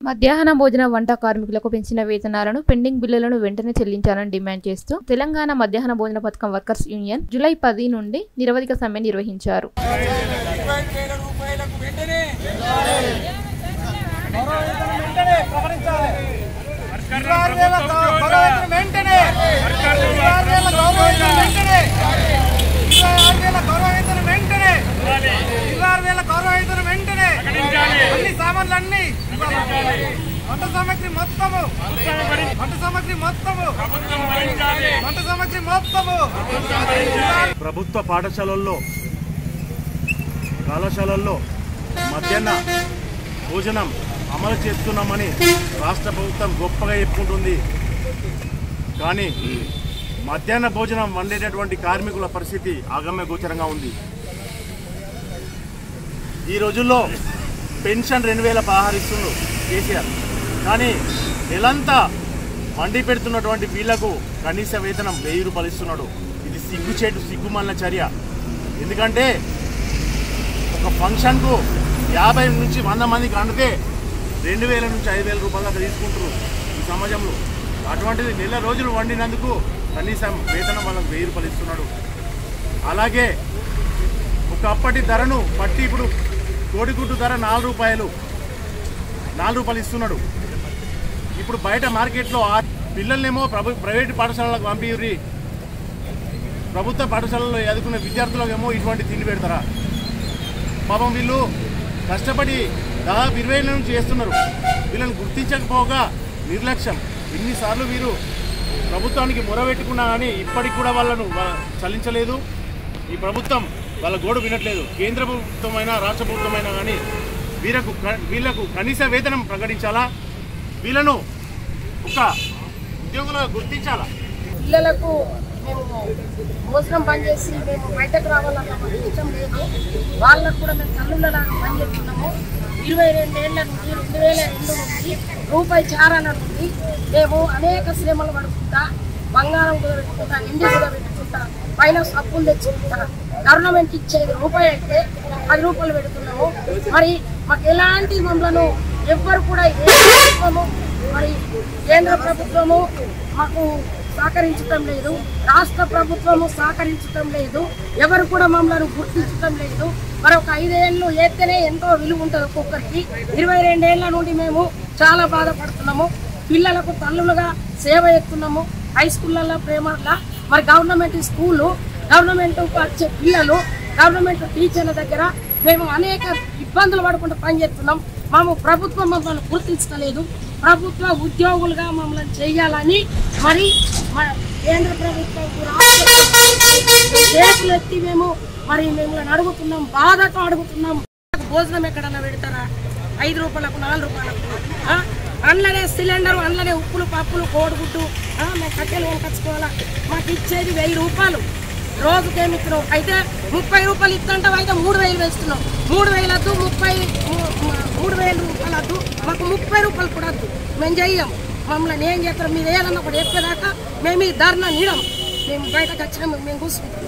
మధ్యాహ్న భోజన వంట కార్మికులకు పెంచిన వేతనాలను పెండింగ్ బిల్లులను వెంటనే చెల్లించాలని డిమాండ్ చేస్తూ తెలంగాణ మధ్యాహ్న భోజన పథకం వర్కర్స్ యూనియన్ జూలై పది నుండి నిరవధిక సమ్మె నిర్వహించారు ఇరవై వేల రూపాయలకు వెంటనే గౌరవ వేతనం వెంటనే ప్రకటించాలి ఇరవై ఆరు వేల గౌ- గౌరవ వేతనం వెంటనే ఇరవై ఆరు వేల గౌరవ వేతనం వెంటనే ఇరవై ఆరు వేల గౌరవ వేతనం వెంటనే ఇరవై ఆరు వేల గౌరవ వేతనం వెంటనే అన్ని సామాన్లు అన్ని వంట సామాగ్రి మొత్తము వంట సామాగ్రి మొత్తము వంట సామాగ్రి మొత్తము ప్రభుత్వ పాఠశాలల్లో కళాశాలల్లో మధ్యాహ్న భోజనం అమలు చేస్తున్నామని రాష్ట్ర ప్రభుత్వం గొప్పగా చెప్పుకుంటుంది కానీ మధ్యాహ్న భోజనం వండేటటువంటి కార్మికుల పరిస్థితి అగమ్య గోచరంగా ఉంది ఈ రోజుల్లో పెన్షన్ రెండు వేల పదహారు ఇస్తుండ్రు కేసీఆర్ కానీ నెలంతా వండి పెడుతున్నటువంటి వీళ్లకు కనీస వేతనం వెయ్యి రూపాయలు ఇస్తున్నాడు ఇది సిగ్గుచేటు సిగ్గుమల్ల చర్య ఎందుకంటే ఒక ఫంక్షన్కు యాభై నుంచి వంద మందికి వండితే రెండు వేల నుంచి ఐదు వేల రూపాయలు దాకా తీసుకుంటారు ఈ సమాజంలో అటువంటిది నెల రోజులు వండినందుకు కనీసం వేతనం వాళ్ళకి వెయ్యి రూపాయలు ఇస్తున్నాడు అలాగే ఒకప్పటి ధరను పట్టి ఇప్పుడు కోడిగుడ్డు ధర నాలుగు రూపాయలు నాలుగు రూపాయలు ఇస్తున్నాడు ఇప్పుడు బయట మార్కెట్లో ఆ పిల్లల్నేమో ప్రభు ప్రైవేట్ పాఠశాలలకు పంపిర్రి ప్రభుత్వ పాఠశాలలో చదువుకునే విద్యార్థులకేమో ఇటువంటి తిండి పెడతారా పాపం వీళ్ళు కష్టపడి దాదాపు ఇరవై ఏళ్ళ నుంచి చేస్తున్నారు వీళ్ళని గుర్తించకపోగా నిర్లక్ష్యం ఎన్నిసార్లు వీరు ప్రభుత్వానికి మొరబెట్టుకున్నా కానీ ఇప్పటికి కూడా వాళ్ళను వా- చలించలేదు ఈ ప్రభుత్వం వాళ్ళ గోడు వినట్లేదు కేంద్ర ప్రభుత్వమైనా రాష్ట్ర ప్రభుత్వమైనా కానీ వీళ్ళకు క- వీళ్ళకు కనీస వేతనం ప్రకటించాలా వీళ్ళను ఒక ఉద్యోగులుగా గుర్తించాలా పిల్లలకు మేము భోజనం బంద్ చేసి మేము బయటకు రావాలన్న మాకు ఇష్టం లేదు వాళ్ళకు కూడా మేము తల్లులలాగా పనిచేస్తున్నాము ఇరవై రెండేళ్ల నుండి రెండు వేల రెండు నుండి రూపాయి చారణ నుండి మేము అనేక శ్రమలు పడుకుంటా బంగారం కూడా పెట్టుకుంటా ఇండి కూడా పెట్టుకుంటా పైన సబ్బులు తెచ్చుకుంటా గవర్నమెంట్ ఇచ్చేది రూపాయి అయితే పది రూపాయలు పెడుతున్నాము మరి మాకు ఎలాంటి మమ్మలను ఎవ్వరు కూడా ఏ ప్రభుత్వము మరి కేంద్ర ప్రభుత్వము మాకు సహకరించటం లేదు రాష్ట్ర ప్రభుత్వము సహకరించటం లేదు ఎవరు కూడా మమ్మల్ని గుర్తించటం లేదు మరి ఒక ఐదేళ్ళు ఎత్తేనే ఎంతో విలువ ఉంటుంది ఒక్కొక్కరికి ఇరవై రెండేళ్ల నుండి మేము చాలా బాధపడుతున్నాము పిల్లలకు తల్లులుగా సేవ ఎత్తున్నాము హై స్కూళ్ళల్లో ప్రేమలా మరి గవర్నమెంట్ స్కూలు గవర్నమెంట్ వచ్చే పిల్లలు గవర్నమెంట్ టీచర్ల దగ్గర మేము అనేక ఇబ్బందులు పడుకుంటూ పనిచేస్తున్నాం మేము ప్రభుత్వం మమ్మల్ని గుర్తించలేదు ప్రభుత్వ ఉద్యోగులుగా మమ్మల్ని చేయాలని మరి మన కేంద్ర ప్రభుత్వం రాష్ట్ర ప్రభుత్వం చేతులు ఎత్తి మేము మరి మిమ్మల్ని అడుగుతున్నాం బాధతో అడుగుతున్నాం భోజనం ఎక్కడన్నా పెడతారా ఐదు రూపాయలకు నాలుగు రూపాయలకు ఆ? అందులోనే సిలిండర్ అందులోనే ఉప్పులు పప్పులు కోడిగుడ్డు ఆ, మేము కట్టెలు కొనుకొచ్చుకోవాలా మాకు ఇచ్చేది వెయ్యి రూపాయలు రోజుకేమి ఇస్తున్నాం అయితే ముప్పై రూపాయలు ఇస్తుంటాం అయితే మూడు వేలు వేస్తున్నాం మూడు వేలద్దు ముప్పై మూ- మూ- మూడు వేల రూపాయలు వద్దు మాకు ముప్పై రూపాయలు కూడా వద్దు మేము చెయ్యం మమ్మల్ని ఏం చేస్తాం మీరు ఏదన్నా ఒకటి చెప్పేదాకా మేము ఈ ధర్నా నీడం మేము బయటకు వచ్చినాము మేము కూర్చుంటాం